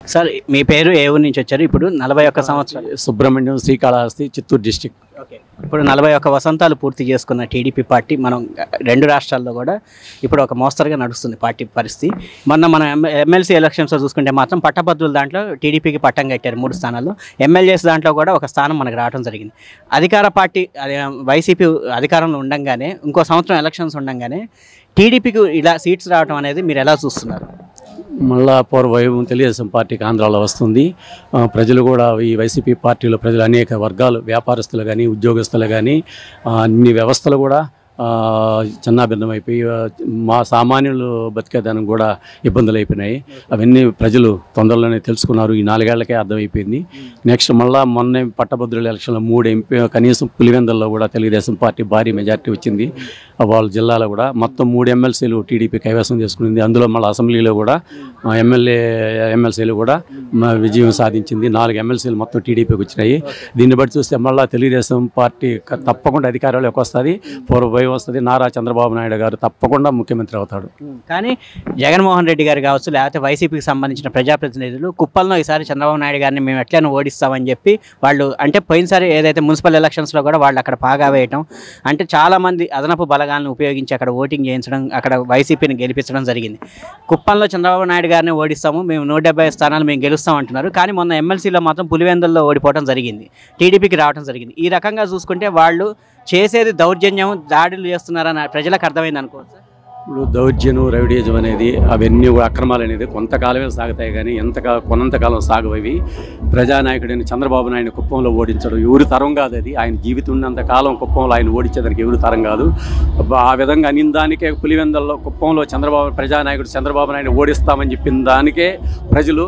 Sir మీ పేరు ఏ ఊరు నుంచి వచ్చారు ఇప్పుడు నలభై ఒక్క సంవత్సరాలు సుబ్రహ్మణ్యం శ్రీకాళహస్తి చిత్తూరు డిస్టిక్ ఓకే ఇప్పుడు నలభై ఒక్క వసంతాలు పూర్తి చేసుకున్న టీడీపీ పార్టీ మనం రెండు రాష్ట్రాల్లో కూడా ఇప్పుడు ఒక మోస్తరుగా నడుస్తుంది పార్టీ పరిస్థితి మొన్న మనం ఎమ్మెల్సీ ఎలక్షన్స్లో చూసుకుంటే మాత్రం పట్టభద్రుల దాంట్లో టీడీపీకి పట్టం కట్టారు మూడు స్థానాల్లో ఎమ్మెల్యేస్ దాంట్లో కూడా ఒక స్థానం మనకు రావడం జరిగింది అధికార పార్టీ అదే వైసీపీ అధికారంలో ఉండంగానే ఇంకో సంవత్సరం ఎలక్షన్స్ ఉండంగానే టీడీపీకి ఇలా సీట్స్ రావడం అనేది మీరు ఎలా చూస్తున్నారు మళ్ళా పూర్వవైభవం తెలుగుదేశం పార్టీకి ఆంధ్రాలో వస్తుంది ఆ, ప్రజలు కూడా ఈ వైసీపీ పార్టీలో ప్రజలు అనేక వర్గాలు వ్యాపారస్తులు కానీ ఉద్యోగస్తులు కానీ ఆ, అన్ని వ్యవస్థలు కూడా ఆ, చిన్నాభిన్నమైపోయి ఆ, మా సామాన్యులు బతికేదానికి కూడా ఇబ్బందులు అయిపోయినాయి అవన్నీ ప్రజలు తొందరలోనే తెలుసుకున్నారు ఈ నాలుగేళ్లకే అర్థమైపోయింది నెక్స్ట్ మళ్ళా మొన్న పట్టభద్రుల ఎలక్షన్లో మూడు ఎంపీ కనీసం పులివెందల్లో కూడా తెలుగుదేశం పార్టీ భారీ మెజార్టీ వచ్చింది వాళ్ళ జిల్లాలో కూడా మొత్తం మూడు ఎమ్మెల్సీలు టీడీపీ కైవసం చేసుకునింది అందులో మళ్ళీ అసెంబ్లీలో కూడా ఆ, ఎమ్మెల్యే ఎమ్మెల్సీలు కూడా మా విజయం సాధించింది నాలుగు ఎమ్మెల్సీలు మొత్తం టీడీపీకి వచ్చినాయి దీన్ని బట్టి చూస్తే మళ్ళీ తెలుగుదేశం పార్టీ క- తప్పకుండా అధికారంలోకి వస్తుంది పూర్వభయం వస్తుంది నారా చంద్రబాబు నాయుడు గారు తప్పకుండా ముఖ్యమంత్రి అవుతాడు కానీ జగన్మోహన్ రెడ్డి గారు కావచ్చు లేకపోతే వైసీపీకి సంబంధించిన ప్రజాప్రతినిధులు కుప్పల్లో ఈసారి చంద్రబాబు నాయుడు గారిని మేము ఎట్లైనా ఓడిస్తామని చెప్పి వాళ్ళు అంటే పోయినసారి ఏదైతే మున్సిపల్ ఎలక్షన్స్లో కూడా వాళ్ళు అక్కడ పాగా వేయటం అంటే చాలామంది అదనపు బలగాలను ఉపయోగించి అక్కడ ఓటింగ్ చేయించడం అక్కడ వైసీపీని గెలిపించడం జరిగింది కుప్పంలో చంద్రబాబు నాయుడు గారిని ఓడిస్తాము మేము నూట డెబ్బై స్థానాలు మేము గెలుస్తాం అంటున్నారు కానీ మొన్న ఎమ్మెల్సీలో మాత్రం పులివెందుల్లో ఓడిపోవడం జరిగింది టీడీపీకి రావడం జరిగింది ఈ రకంగా చూసుకుంటే వాళ్ళు చేసేది దౌర్జన్యం దాడులు చేస్తున్నారని ప్రజలకు అర్థమైంది అనుకోవచ్చు ఇప్పుడు దౌర్జన్యం రౌడీజం అనేది అవన్నీ కూడా అక్రమాలు అనేది కొంతకాలమే సాగుతాయి కానీ ఎంత కొనంతకాలం సాగవవి ప్రజానాయకుడైన చంద్రబాబు నాయుడు కుప్పంలో ఓడించడం ఎవరి తరం కాదు అది ఆయన జీవితం ఉన్నంత కాలం కుప్పంలో ఆయన ఓడించేదానికి ఎవరి తరం కాదు అబ్బా, ఆ విధంగా అనిన దానికే పులివెందల్లో కుప్పంలో చంద్రబాబు ప్రజానాయకుడు చంద్రబాబు నాయుడు ఓడిస్తామని చెప్పిన దానికే ప్రజలు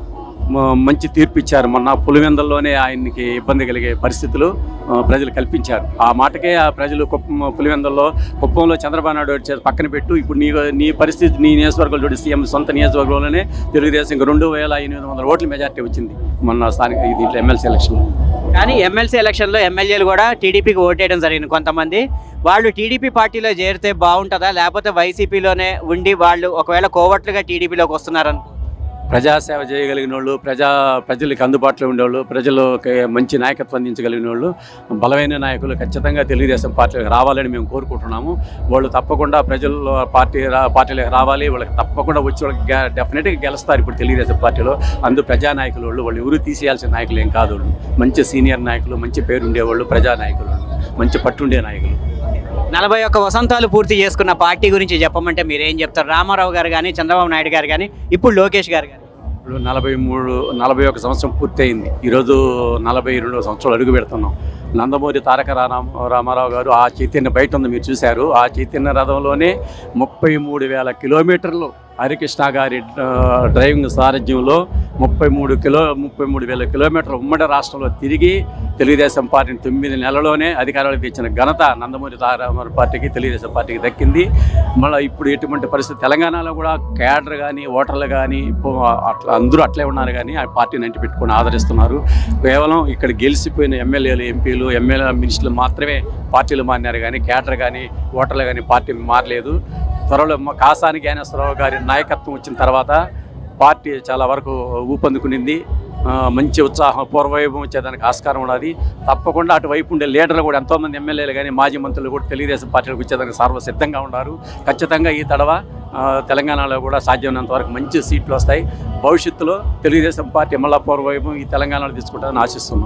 మ- మంచి తీర్పు ఇచ్చారు మొన్న పులివెందల్లోనే ఆయనకి ఇబ్బంది కలిగే పరిస్థితులు ఆ, ప్రజలు కల్పించారు ఆ మాటకే ఆ ప్రజలు కుప్పం పులివెందల్లో కుప్పంలో చంద్రబాబు నాయుడు వచ్చే పక్కన పెట్టు ఇప్పుడు నీ నీ పరిస్థితి నీ నియోజకవర్గంలో చూడు సీఎం సొంత నియోజకవర్గంలోనే తెలుగుదేశం ఇంక రెండు వేల ఎనిమిది వందల ఓట్ల మెజార్టీ వచ్చింది మొన్న స్థానిక దీంట్లో ఎమ్మెల్సీ ఎలక్షన్లో కానీ ఎమ్మెల్సీ ఎలక్షన్లో ఎమ్మెల్యేలు కూడా టీడీపీకి ఓటేయడం జరిగింది కొంతమంది వాళ్ళు టీడీపీ పార్టీలో చేరితే బాగుంటుందా లేకపోతే వైసీపీలోనే ఉండి వాళ్ళు ఒకవేళ కోవట్లుగా టీడీపీలోకి వస్తున్నారని ప్రజాసేవ చేయగలిగిన వాళ్ళు ప్రజా ప్రజలకు అందుబాటులో ఉండేవాళ్ళు ప్రజలకు మంచి నాయకత్వం అందించగలిగిన వాళ్ళు బలమైన నాయకులు ఖచ్చితంగా తెలుగుదేశం పార్టీలకు రావాలని మేము కోరుకుంటున్నాము వాళ్ళు తప్పకుండా ప్రజల్లో పార్టీ రా పార్టీలకు రావాలి వాళ్ళకి తప్పకుండా వచ్చి వాళ్ళకి గ్యా- డెఫినెట్గా గెలుస్తారు ఇప్పుడు తెలుగుదేశం పార్టీలో అందు ప్రజానాయకులు వాళ్ళు వాళ్ళు ఎవరు తీసేయాల్సిన నాయకులు ఏం కాదు వాళ్ళు మంచి సీనియర్ నాయకులు మంచి పేరు ఉండేవాళ్ళు ప్రజానాయకులు వాళ్ళు. మంచి పట్టుండే నాయకులు నలభై ఒక్క వసంతాలు పూర్తి చేసుకున్న పార్టీ గురించి చెప్పమంటే మీరు ఏం చెప్తారు రామారావు గారు కానీ చంద్రబాబు నాయుడు గారు కానీ ఇప్పుడు లోకేష్ గారు కానీ ఇప్పుడు నలభై మూడు నలభై ఒక సంవత్సరం పూర్తయింది ఈరోజు నలభై రెండు సంవత్సరాలు అడుగు పెడుతున్నాం నందమూరి తారక రామ రామారావు గారు ఆ చైతన్య బయట ఉంది మీరు చూశారు ఆ చైతన్య రథంలోనే ముప్పై మూడు వేల కిలోమీటర్లు హరికృష్ణ గారి ఆ, డ్రైవింగ్ సారథ్యంలో ముప్పై మూడు కిలో ముప్పై మూడు వేల కిలోమీటర్లు ఉమ్మడి రాష్ట్రంలో తిరిగి తెలుగుదేశం పార్టీని తొమ్మిది నెలలోనే అధికారాలకు తెచ్చిన ఘనత నందమూరి తారామర పార్టీకి తెలుగుదేశం పార్టీకి దక్కింది మళ్ళీ ఇప్పుడు ఎటువంటి పరిస్థితి తెలంగాణలో కూడా క్యాడర్ కానీ ఓటర్లు కానీ అట్లా అందరూ అట్లే ఉన్నారు కానీ ఆ పార్టీని అంటి పెట్టుకొని ఆదరిస్తున్నారు కేవలం ఇక్కడ గెలిచిపోయిన ఎమ్మెల్యేలు ఎంపీలు ఎమ్మెల్యే మినిస్టర్లు మాత్రమే పార్టీలు మారినారు కానీ క్యాడర్ కానీ ఓటర్లు కానీ పార్టీ మారలేదు త్వరలో మ- కాసాని జ్ఞానేశ్వరరావు గారి నాయకత్వం వచ్చిన తర్వాత పార్టీ చాలా వరకు ఊపందుకునింది ఆ, మంచి ఉత్సాహం పూర్వవైభవం వచ్చేదానికి ఆస్కారం ఉన్నది తప్పకుండా అటువైపు ఉండే లీడర్లు కూడా ఎంతోమంది ఎమ్మెల్యేలు కానీ మాజీ మంత్రులు కూడా తెలుగుదేశం పార్టీలకు వచ్చేదానికి సర్వ సిద్ధంగా ఉన్నారు ఖచ్చితంగా ఈ తడవ ఆ, తెలంగాణలో కూడా సాధ్యమైనంత వరకు మంచి సీట్లు వస్తాయి భవిష్యత్తులో తెలుగుదేశం పార్టీ మళ్ళా పూర్వవైభవం ఈ తెలంగాణలో తీసుకుంటారని ఆశిస్తున్నాం